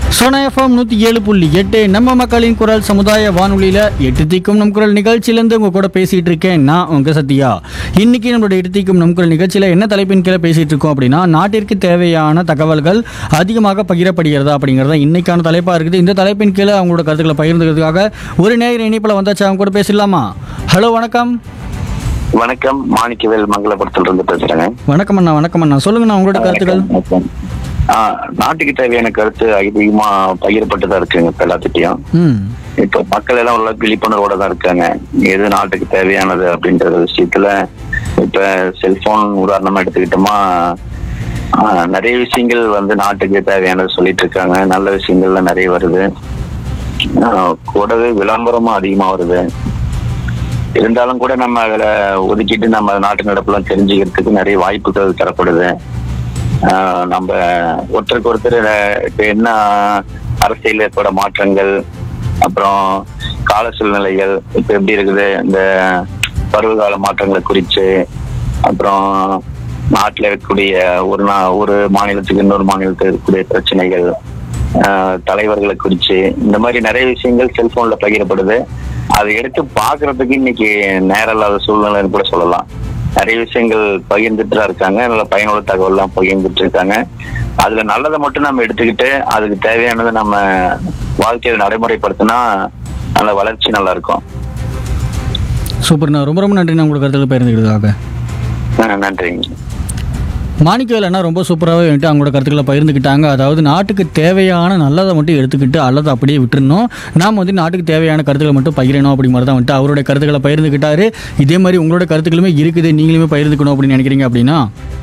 Sona FM நூற்றி ஏழு புள்ளி எட்டு நம்ம மக்களின் குரல் சமுதாய வானொலியில் எட்டு தீக்கும் நம் குரல் நிகழ்ச்சியிலேருந்து உங்கள் கூட பேசிகிட்டு இருக்கேன் நான் உங்கள் சத்யா இன்னைக்கு நம்மளோட எட்டு தீக்கும் நம் குரல் நிகழ்ச்சியில் என்ன தலைப்பின் கீழே பேசிகிட்டு இருக்கோம் அப்படின்னா நாட்டிற்கு தேவையான தகவல்கள் அதிகமாக பகிரப்படுகிறதா அப்படிங்கிறத இன்னைக்கான தலைப்பாக இருக்குது இந்த தலைப்பின் கீழே அவங்களோட கருத்துக்களை பகிர்ந்துக்கிறதுக்காக ஒரு நேர இணைப்பில் வந்தாச்சு அவங்க கூட பேசலாமா ஹலோ வணக்கம் வணக்கம் மாணிக்கவேல் மங்களபுரத்துல இருந்து பேசுறேங்க வணக்கம் அண்ணா வணக்கம் அண்ணா சொல்லுங்கண்ணா உங்களோட கருத்துக்கள் வணக்கம். ஆ, நாட்டுக்கு தேவையான கருத்து அதிகமா பகிரப்பட்டுதான் இருக்குங்க இப்ப எல்லாத்துட்டையும் ம் இப்ப மக்கள் எல்லாம் உள்ள விழிப்புணர்வோட தான் இருக்காங்க எது நாட்டுக்கு தேவையானது அப்படின்ற விஷயத்துல இப்ப செல்போன் உதாரணமா எடுத்துக்கிட்டோமா ஆ, நிறைய விஷயங்கள் வந்து நாட்டுக்கு தேவையானது சொல்லிட்டு இருக்காங்க நல்ல விஷயங்கள்ல நிறைய வருது ஆ, கூடவே விளம்பரமும் அதிகமா வருது இருந்தாலும் கூட நம்ம அதுல ஒதுக்கிட்டு நம்ம நாட்டு நடப்பெல்லாம் தெரிஞ்சுக்கிறதுக்கு நிறைய வாய்ப்புகள் தரப்படுது ஆஹ் நம்ம ஒருத்தருக்கு ஒருத்தர் இப்ப என்ன அரசியல் ஏற்பட மாற்றங்கள் அப்புறம் கால சூழ்நிலைகள் இப்ப எப்படி இருக்குது இந்த பருவகால மாற்றங்களை குறித்து அப்புறம் நாட்டில் இருக்கக்கூடிய ஒரு நா ஒரு மாநிலத்துக்கு இன்னொரு மாநிலத்துக்கு இருக்கக்கூடிய பிரச்சனைகள் ஆஹ் தலைவர்களை குறித்து இந்த மாதிரி நிறைய விஷயங்கள் செல்போன்ல பகிரப்படுது அதை எடுத்து பார்க்கிறதுக்கு இன்னைக்கு நேரம் இல்லாத சூழ்நிலைன்னு கூட சொல்லலாம் நிறைய விஷயங்கள் பகிர்ந்துட்டு தான் இருக்காங்க நல்ல பயனுள்ள தகவல்லாம் பகிர்ந்துட்டு இருக்காங்க அதுல நல்லதை மட்டும் நம்ம எடுத்துக்கிட்டு அதுக்கு தேவையானதை நம்ம வாழ்க்கையில நடைமுறைப்படுத்தினா நல்ல வளர்ச்சி நல்லா இருக்கும் சூப்பர்ண்ணா ரொம்ப ரொம்ப நன்றிண்ணா உங்களோட கருத்துக்களை பகிர்ந்துக்கிறதுக்காக ஆஹ் நன்றிங்க மாணிக்கவேல் அண்ணா ரொம்ப சூப்பராகவே வந்துட்டு அவங்களோட கருத்துக்களை பகிர்ந்துக்கிட்டாங்க அதாவது நாட்டுக்கு தேவையான நல்லதை மட்டும் எடுத்துக்கிட்டு அல்லதை அப்படியே விட்டுறணும் நாம் வந்து நாட்டுக்கு தேவையான கருத்துக்களை மட்டும் பகிரணும் அப்படி மாதிரி தான் வந்துட்டு அவருடைய கருத்துக்களை பகிர்ந்துக்கிட்டாரு இதே மாதிரி உங்களோட கருத்துக்களுமே இருக்குது நீங்களுமே பகிர்ந்துக்கணும் அப்படின்னு நினைக்கிறீங்க அப்படின்னா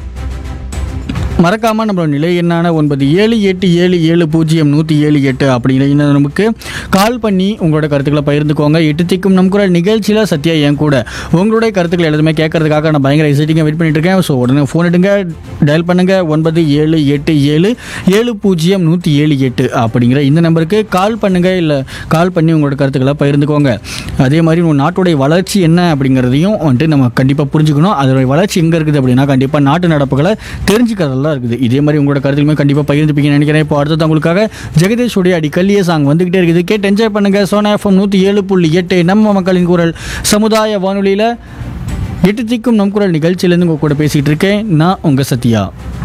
மறக்காம நம்மளோட நிலை எண்ணான ஒன்பது ஏழு எட்டு ஏழு ஏழு பூஜ்ஜியம் நூற்றி ஏழு எட்டு அப்படிங்கிற இந்த நமக்கு கால் பண்ணி உங்களோட கருத்துக்களை பகிர்ந்துக்கோங்க எட்டு திக்கும் நம் கூட நிகழ்ச்சியில் சத்யா என் கூட உங்களுடைய கருத்துக்கள் எல்லாமே கேட்கறதுக்காக நான் பயங்கர எக்ஸைட்டிங்காக வெயிட் பண்ணிட்டு இருக்கேன் ஸோ உடனே ஃபோன் எடுங்க டயல் பண்ணுங்க ஒன்பது ஏழு எட்டு ஏழு ஏழு பூஜ்ஜியம் நூற்றி ஏழு எட்டு அப்படிங்கிற இந்த நம்பருக்கு கால் பண்ணுங்க இல்லை கால் பண்ணி உங்களோட கருத்துக்களை பகிர்ந்துக்கோங்க அதே மாதிரி உங்கள் நாட்டுடைய வளர்ச்சி என்ன அப்படிங்கிறதையும் வந்துட்டு நம்ம கண்டிப்பாக புரிஞ்சுக்கணும் அதோடைய வளர்ச்சி எங்கே இருக்குது அப்படின்னா கண்டிப்பாக நாட்டு நடப்புகளை தெரிஞ்சுக்கிறதெல்லாம் இருக்குது இதே மாதிரி உங்களோட கருத்துலுமே கண்டிப்பாக பகிர்ந்துப்பீங்கன்னு நினைக்கிறேன் இப்போ அடுத்தது உங்களுக்காக ஜெகதீஷுடைய அடி கல்லிய சாங் வந்துகிட்டே இருக்குது கேட்டு என்ஜாய் பண்ணுங்க சோனா எஃப்எம் நூற்றி ஏழு புள்ளி எட்டு நம்ம மக்களின் குரல் சமுதாய வானொலியில் எட்டு திக்கும் நம் குரல் நிகழ்ச்சியிலேருந்து உங்கள் கூட பேசிகிட்டு இருக்கேன் நான் உங்கள் சத்யா